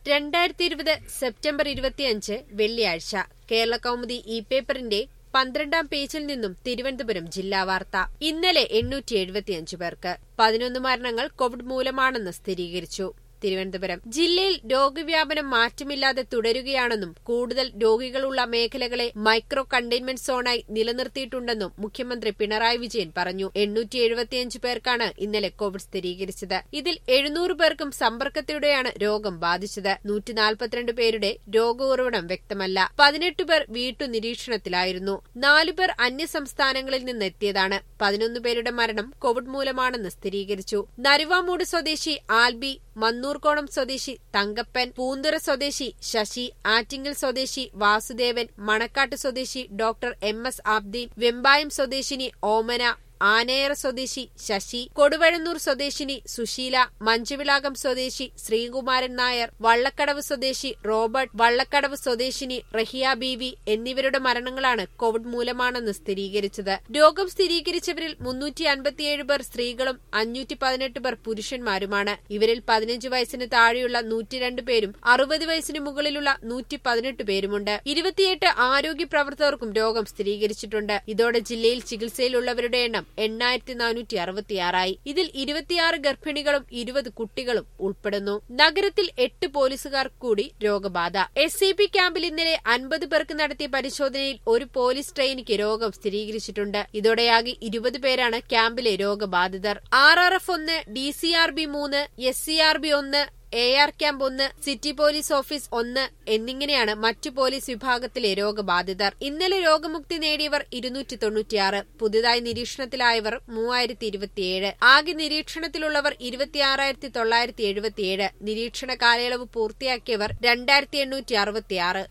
രണ്ടായിരത്തി ഇരുപത് സെപ്റ്റംബർ ഇരുപത്തിയഞ്ച് വെള്ളിയാഴ്ച കേരള കൗമുദി ഇ പേപ്പറിന്റെ പന്ത്രണ്ടാം പേജിൽ നിന്നും തിരുവനന്തപുരം ജില്ലാ വാർത്ത ഇന്നലെ എണ്ണൂറ്റി എഴുപത്തിയഞ്ച് പേർക്ക് പതിനൊന്ന് മരണങ്ങൾ കോവിഡ് മൂലമാണെന്ന് സ്ഥിരീകരിച്ചു തിരുവനന്തപുരം ജില്ലയിൽ രോഗവ്യാപനം മാറ്റമില്ലാതെ തുടരുകയാണെന്നും കൂടുതൽ രോഗികളുള്ള മേഖലകളെ മൈക്രോ കണ്ടെയ്ൻമെന്റ് സോണായി നിലനിർത്തിയിട്ടുണ്ടെന്നും മുഖ്യമന്ത്രി പിണറായി വിജയൻ പറഞ്ഞു എണ്ണൂറ്റി എഴുപത്തിയഞ്ച് പേർക്കാണ് ഇന്നലെ കോവിഡ് സ്ഥിരീകരിച്ചത് ഇതിൽ എഴുന്നൂറ് പേർക്കും സമ്പർക്കത്തിലൂടെയാണ് രോഗം ബാധിച്ചത് നൂറ്റി നാൽപ്പത്തിരണ്ട് പേരുടെ രോഗ ഉറവിടം വ്യക്തമല്ല പതിനെട്ട് പേർ വീട്ടുനിരീക്ഷണത്തിലായിരുന്നു നാലുപേർ അന്യസംസ്ഥാനങ്ങളിൽ നിന്നെത്തിയതാണ് പതിനൊന്ന് പേരുടെ മരണം കോവിഡ് മൂലമാണെന്ന് സ്ഥിരീകരിച്ചു നരുവാമൂട് സ്വദേശി ആൽബി മന്നൂർക്കോണം സ്വദേശി തങ്കപ്പൻ പൂന്തുറ സ്വദേശി ശശി ആറ്റിങ്ങൽ സ്വദേശി വാസുദേവൻ മണക്കാട്ട് സ്വദേശി doctor M S Abdeen Vembayam സ്വദേശിനി ഓമന ആനയറ സ്വദേശി ശശി കൊടുവഴന്നൂർ സ്വദേശിനി സുശീല മഞ്ചുവിളാകം സ്വദേശി ശ്രീകുമാരൻ നായർ വള്ളക്കടവ് സ്വദേശി റോബർട്ട് വള്ളക്കടവ് സ്വദേശിനി റഹിയ ബീവി എന്നിവരുടെ മരണങ്ങളാണ് കോവിഡ് മൂലമാണെന്ന് സ്ഥിരീകരിച്ചത് രോഗം സ്ഥിരീകരിച്ചവരിൽ മുന്നൂറ്റി അൻപത്തിയേഴ് പേർ സ്ത്രീകളും അഞ്ഞൂറ്റി പതിനെട്ട് പേർ പുരുഷന്മാരുമാണ് ഇവരിൽ പതിനഞ്ച് വയസ്സിന് താഴെയുള്ള നൂറ്റിരണ്ട് പേരും അറുപത് വയസ്സിന് മുകളിലുള്ള നൂറ്റി പതിനെട്ട് പേരുമുണ്ട് ഇരുപത്തിയെട്ട് ആരോഗ്യ പ്രവർത്തകർക്കും രോഗം സ്ഥിരീകരിച്ചിട്ടുണ്ട് ഇതോടെ ജില്ലയിൽ ചികിത്സയിലുള്ളവരുടെ എണ്ണം എണ്ണായിരത്തി നാനൂറ്റി അറുപത്തിയാറായി ഇതിൽ ഇരുപത്തിയാറ് ഗർഭിണികളും ഇരുപത് കുട്ടികളും ഉൾപ്പെടുന്നു നഗരത്തിൽ എട്ട് പോലീസുകാർ കൂടി രോഗബാധ എസ് സി പി ക്യാമ്പിൽ ഇന്നലെ അൻപത് പേർക്ക് നടത്തിയ പരിശോധനയിൽ ഒരു പോലീസ് ട്രെയിനിക്ക് രോഗം സ്ഥിരീകരിച്ചിട്ടുണ്ട് ഇതോടെയാകെ ഇരുപത് പേരാണ് ക്യാമ്പിലെ രോഗബാധിതർ ആർ ആർ എഫ് ഒന്ന് ഡി സി ആർ ബി മൂന്ന് എസ് സി ആർ ബി ഒന്ന് എ ആർ ക്യാമ്പ് ഒന്ന് സിറ്റി പോലീസ് ഓഫീസ് ഒന്ന് എന്നിങ്ങനെയാണ് മറ്റു പോലീസ് വിഭാഗത്തിലെ രോഗബാധിതർ ഇന്നലെ രോഗമുക്തി നേടിയവർ ഇരുന്നൂറ്റി തൊണ്ണൂറ്റിയാറ് പുതുതായി നിരീക്ഷണത്തിലായവർ മൂവായിരത്തി ഇരുപത്തിയേഴ് ആകെ നിരീക്ഷണത്തിലുള്ളവർ ഇരുപത്തിയാറായിരത്തി തൊള്ളായിരത്തി എഴുപത്തിയേഴ് നിരീക്ഷണ കാലയളവ് പൂർത്തിയാക്കിയവർ രണ്ടായിരത്തി എണ്ണൂറ്റി അറുപത്തിയാറ്